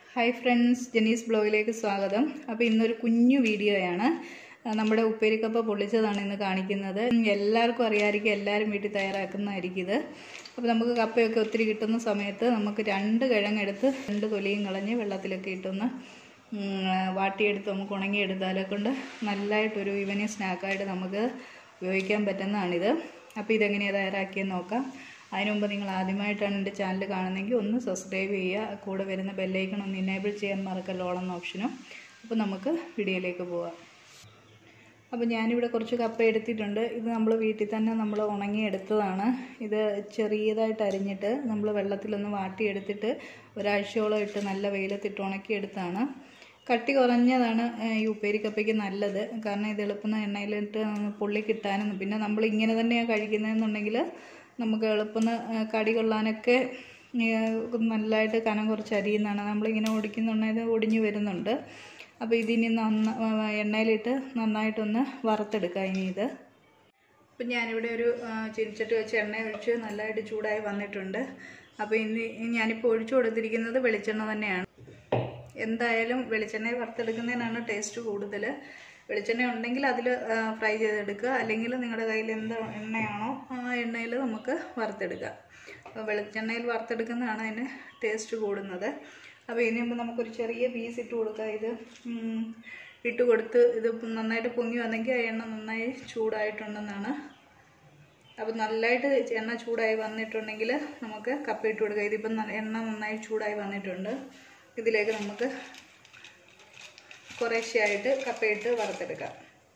hi friends ജെനീസ് ബ്ലോഗിലേക്ക് സ്വാഗതം അപ്പോൾ ഇന്നൊരു കുഞ്ഞു വീഡിയോയാണ് ആ, നമ്മുടെ ഉപ്പേരിക്കപ്പ പൊള്ളിച്ചതാണ് ഇന്ന് കാണിക്കുന്നത് എല്ലാവർക്കും അറിയാമായിരിക്കും എല്ലാവരും വീട്ടിൽ തയ്യാറാക്കുന്നതായിരിക്കും ഇത് അപ്പോൾ നമുക്ക് കപ്പയൊക്കെ ഒത്തിരി കിട്ടുന്ന സമയത്ത് നമുക്ക് രണ്ട് കിഴങ്ങെടുത്ത് രണ്ട് തൊലിയും കളഞ്ഞ് വെള്ളത്തിലൊക്കെ ഇട്ടൊന്ന് ഉം, വാട്ടിയെടുത്ത് നമുക്ക് ഉണങ്ങിയെടുത്താലെ കൊണ്ട് നല്ലതായിട്ടൊരു ഈവനിങ് സ്നാക്കായിട്ട് നമുക്ക് ഉപയോഗിക്കാൻ പറ്റുന്നതാണിത് അപ്പോൾ ഇതെങ്ങനെയാണ് തയ്യാറാക്കിയെന്ന് നോക്കാം അതിനു മുമ്പ് നിങ്ങൾ ആദ്യമായിട്ടാണ് എൻ്റെ ചാനൽ കാണുന്നതെങ്കിൽ ഒന്ന് സബ്സ്ക്രൈബ് ചെയ്യുക കൂടെ വരുന്ന ബെല്ലൈക്കൺ ഒന്ന് ഇനേബിൾ ചെയ്യാൻ മറക്കല്ലോ എന്ന ഓപ്ഷനും അപ്പോൾ നമുക്ക് വീഡിയോയിലേക്ക് പോവാം അപ്പോൾ ഞാനിവിടെ കുറച്ച് കപ്പ എടുത്തിട്ടുണ്ട് ഇത് നമ്മൾ വീട്ടിൽ തന്നെ നമ്മൾ ഉണങ്ങിയെടുത്തതാണ് ഇത് ചെറിയതായിട്ട് അരിഞ്ഞിട്ട് നമ്മൾ വെള്ളത്തിലൊന്ന് വാട്ടിയെടുത്തിട്ട് ഒരാഴ്ചയോളം ഇട്ട് നല്ല വെയിലത്തിട്ട് ഉണക്കിയെടുത്താണ് കട്ടി കുറഞ്ഞതാണ് ഏഹ്, ഈ ഉപ്പേരിക്കപ്പയ്ക്ക് നല്ലത് കാരണം ഇത് എളുപ്പം എണ്ണയിലിട്ട് പൊള്ളി കിട്ടാനും പിന്നെ നമ്മൾ ഇങ്ങനെ തന്നെയാണ് കഴിക്കുന്നതെന്നുണ്ടെങ്കിൽ നമുക്ക് എളുപ്പം കടി കൊള്ളാനൊക്കെ ഏഹ്, നല്ലതായിട്ട് കനം കുറച്ച് അരിയുന്നതാണ് നമ്മളിങ്ങനെ ഓടിക്കുന്നുണ്ടെങ്കിൽ ഒടിഞ്ഞു വരുന്നുണ്ട് അപ്പോൾ ഇതിനി നന്ന എണ്ണയിലിട്ട് നന്നായിട്ടൊന്ന് വറുത്തെടുക്കാം ഇനി ഇത് അപ്പം ഞാനിവിടെ ഒരു ആ, ചീനിച്ചട്ടി വെച്ച് എണ്ണ ഒഴിച്ച് നല്ലതായിട്ട് ചൂടായി വന്നിട്ടുണ്ട് അപ്പോൾ ഇനി ഞാനിപ്പോൾ ഒഴിച്ചു കൊടുത്തിരിക്കുന്നത് വെളിച്ചെണ്ണ തന്നെയാണ് എന്തായാലും വെളിച്ചെണ്ണ വറുത്തെടുക്കുന്നതിനാണ് ടേസ്റ്റ് കൂടുതൽ വെളിച്ചെണ്ണ ഉണ്ടെങ്കിൽ അതിൽ ഫ്രൈ ചെയ്തെടുക്കുക അല്ലെങ്കിൽ നിങ്ങളുടെ കയ്യിൽ എന്ത് എണ്ണയാണോ ആ എണ്ണയിൽ നമുക്ക് വറുത്തെടുക്കാം അപ്പോൾ വെളിച്ചെണ്ണയിൽ വറുത്തെടുക്കുന്നതാണ് അതിന് ടേസ്റ്റ് കൂടുന്നത് അപ്പോൾ ഇനി മുമ്പ് നമുക്കൊരു ചെറിയ പീസ് ഇട്ട് കൊടുക്കാം ഇത് ഉം, ഇട്ട് കൊടുത്ത് ഇത് നന്നായിട്ട് പൊങ്ങി വന്നെങ്കിൽ ആ എണ്ണ നന്നായി ചൂടായിട്ടുണ്ടെന്നാണ് അപ്പോൾ നല്ലതായിട്ട് എണ്ണ ചൂടായി വന്നിട്ടുണ്ടെങ്കിൽ നമുക്ക് കപ്പ ഇട്ട് കൊടുക്കാം ഇതിപ്പം നല്ല- എണ്ണ നന്നായി ചൂടായി വന്നിട്ടുണ്ട് ഇതിലേക്ക് നമുക്ക് കുറേശ്ശെയായിട്ട് കപ്പയിട്ട് വറുത്തെടുക്കാം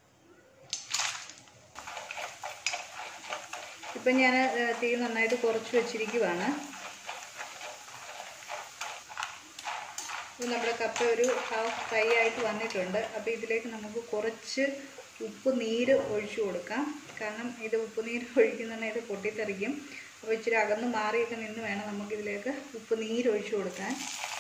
ഇപ്പം ഞാൻ ഏഹ്, തീ നന്നായിട്ട് കുറച്ച് വെച്ചിരിക്കുവാണ് ഇത് നമ്മുടെ കപ്പ ഒരു ഹാഫ് ഫ്രൈ ആയിട്ട് വന്നിട്ടുണ്ട് അപ്പോൾ ഇതിലേക്ക് നമുക്ക് കുറച്ച് ഉപ്പ് നീര് ഒഴിച്ചു കൊടുക്കാം കാരണം ഇത് ഉപ്പ് നീര് ഒഴിക്കുന്നുണ്ടെങ്കിൽ ഇത് പൊട്ടിത്തെറിക്കും അപ്പോൾ ഇച്ചിരി അകന്ന് മാറിയൊക്കെ നിന്ന് വേണം നമുക്കിതിലേക്ക് ഉപ്പ് നീര് ഒഴിച്ചു കൊടുക്കാൻ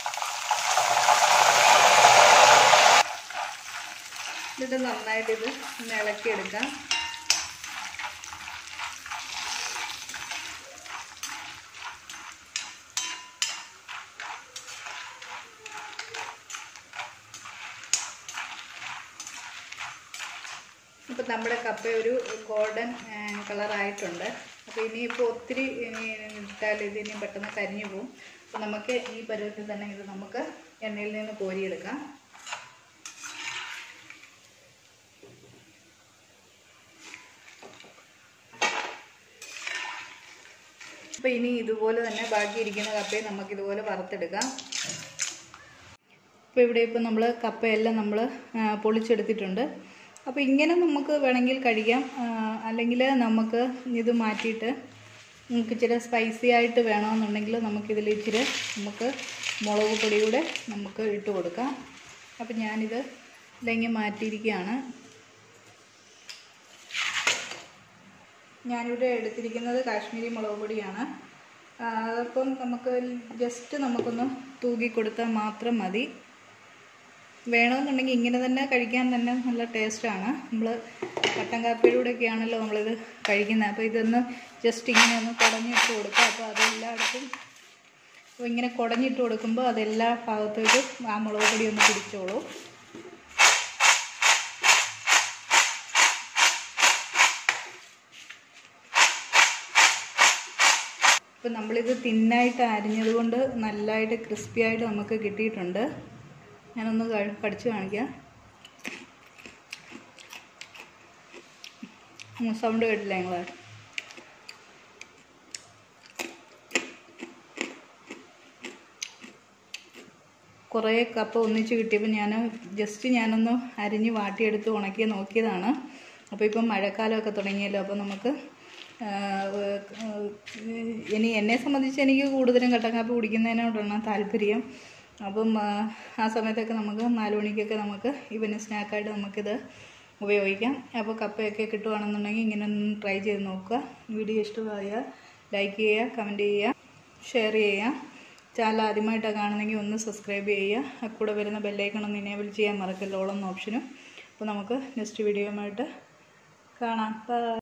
എന്നിട്ട് നന്നായിട്ട് ഇത് ഒന്ന് ഇളക്കിയെടുക്കാം ഇപ്പം നമ്മുടെ കപ്പ ഒരു ഗോൾഡൻ കളറായിട്ടുണ്ട് അപ്പോൾ ഇനിയിപ്പോൾ ഒത്തിരി ഇനി ഇട്ടാൽ ഇത് ഇനി പെട്ടെന്ന് കരിഞ്ഞു പോകും അപ്പോൾ നമുക്ക് ഈ പരുവത്തിൽ തന്നെ ഇത് നമുക്ക് എണ്ണയിൽ നിന്ന് കോരിയെടുക്കാം അപ്പോൾ ഇനി ഇതുപോലെ തന്നെ ബാക്കിയിരിക്കുന്ന കപ്പയെ നമുക്കിതുപോലെ വറുത്തെടുക്കാം അപ്പോൾ ഇവിടെ ഇപ്പോൾ നമ്മൾ കപ്പയെല്ലാം നമ്മൾ പൊളിച്ചെടുത്തിട്ടുണ്ട് അപ്പോൾ ഇങ്ങനെ നമുക്ക് വേണമെങ്കിൽ കഴിക്കാം ആ, അല്ലെങ്കിൽ നമുക്ക് ഇത് മാറ്റിയിട്ട് നമുക്ക് ഇച്ചിരി സ്പൈസി ആയിട്ട് വേണമെന്നുണ്ടെങ്കിൽ നമുക്കിതിൽ ഇച്ചിരി നമുക്ക് മുളക് പൊടി കൂടെ നമുക്ക് ഇട്ട് കൊടുക്കാം അപ്പോൾ ഞാനിത് ഇല്ലെങ്കിൽ മാറ്റിയിരിക്കുകയാണ് ഞാനിവിടെ എടുത്തിരിക്കുന്നത് കാശ്മീരി മുളക് പൊടിയാണ് ആ, അതപ്പം നമുക്ക് ജസ്റ്റ് നമുക്കൊന്ന് തൂക്കി കൊടുത്താൽ മാത്രം മതി വേണമെന്നുണ്ടെങ്കിൽ ഇങ്ങനെ തന്നെ കഴിക്കാൻ തന്നെ നല്ല ടേസ്റ്റാണ് നമ്മൾ കട്ടൻ കാപ്പിയിലൂടെയൊക്കെ ആണല്ലോ നമ്മളിത് കഴിക്കുന്നത് അപ്പോൾ ഇതൊന്ന് ജസ്റ്റ് ഇങ്ങനെ ഒന്ന് കുടഞ്ഞിട്ട് കൊടുക്കുക അപ്പോൾ അതെല്ലായിടത്തും അപ്പോൾ ഇങ്ങനെ കുടഞ്ഞിട്ട് കൊടുക്കുമ്പോൾ അതെല്ലാ ഭാഗത്തേക്കും ആ മുളക് പൊടി ഒന്ന് പിടിച്ചോളൂ ഇപ്പം നമ്മളിത് തിന്നായിട്ട് അരിഞ്ഞത് കൊണ്ട് നല്ലതായിട്ട് ക്രിസ്പി ആയിട്ട് നമുക്ക് കിട്ടിയിട്ടുണ്ട് ഞാനൊന്ന് കഴി- കടിച്ച് കാണിക്കാം സൗണ്ട് കേട്ടില്ല ഞങ്ങൾ കുറേ കപ്പ ഒന്നിച്ച് കിട്ടിയപ്പോൾ ഞാൻ ജസ്റ്റ് ഞാനൊന്ന് അരിഞ്ഞ് വാട്ടിയെടുത്ത് ഉണക്കി നോക്കിയതാണ് അപ്പോൾ ഇപ്പം മഴക്കാലമൊക്കെ തുടങ്ങിയല്ലോ അപ്പോൾ നമുക്ക് ആ, ഏഹ്, ഇനി എന്നെ സംബന്ധിച്ച് എനിക്ക് കൂടുതലും കട്ടൻ കാപ്പി കുടിക്കുന്നതിനോടാണ് താല്പര്യം അപ്പം ആ, ആ സമയത്തൊക്കെ നമുക്ക് നാല് മണിക്കൊക്കെ നമുക്ക് ഇവന് സ്നാക്കായിട്ട് നമുക്കിത് ഉപയോഗിക്കാം അപ്പോൾ കപ്പയൊക്കെ കിട്ടുവാണെന്നുണ്ടെങ്കിൽ ഇങ്ങനെ ഒന്ന് ട്രൈ ചെയ്ത് നോക്കുക വീഡിയോ ഇഷ്ടമായാൽ ലൈക്ക് ചെയ്യുക കമൻറ്റ് ചെയ്യുക ഷെയർ ചെയ്യുക ചാനൽ ആദ്യമായിട്ടാണ് കാണുന്നെങ്കിൽ ഒന്ന് സബ്സ്ക്രൈബ് ചെയ്യുക കൂടെ വരുന്ന ബെല്ലൈക്കൺ ഒന്ന് ഇനേബിൾ ചെയ്യാൻ മറക്കല്ലോ ഓളം ഓപ്ഷനും അപ്പോൾ നമുക്ക് നെക്സ്റ്റ് വീഡിയോയുമായിട്ട് കാണാം ബൈ